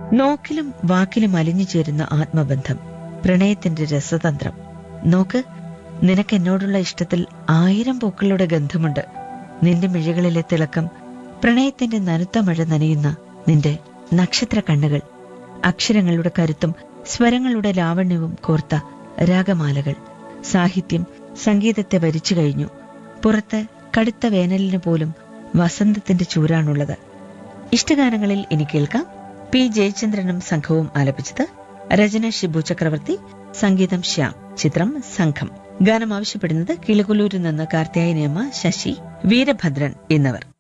നോക്കിലും വാക്കിലും അലിഞ്ഞു ചേരുന്ന ആത്മബന്ധം പ്രണയത്തിന്റെ രസതന്ത്രം നോക്ക് നിനക്ക് എന്നോടുള്ള ഇഷ്ടത്തിൽ ആയിരം പൂക്കളുടെ ഗന്ധമുണ്ട് നിന്റെ മിഴികളിലെ തിളക്കം പ്രണയത്തിന്റെ നനുത്ത മഴ നനയുന്ന നിന്റെ നക്ഷത്ര കണ്ണുകൾ അക്ഷരങ്ങളുടെ കരുത്തും സ്വരങ്ങളുടെ ലാവണ്യവും കോർത്ത രാഗമാലകൾ സാഹിത്യം സംഗീതത്തെ വരിച്ചു കഴിഞ്ഞു പുറത്ത് കടുത്ത വേനലിന് പോലും വസന്തത്തിന്റെ ചൂരാണുള്ളത് ഇഷ്ടഗാനങ്ങളിൽ ഇനി കേൾക്കാം പി ജയചന്ദ്രനും സംഘവും ആലപിച്ചത് രചന ഷിബു ചക്രവർത്തി സംഗീതം ശ്യാം ചിത്രം സംഘം ഗാനം ആവശ്യപ്പെടുന്നത് കിളികുലൂരിൽ നിന്ന് കാർത്തിയായനിയമ്മ ശശി വീരഭദ്രൻ എന്നിവർ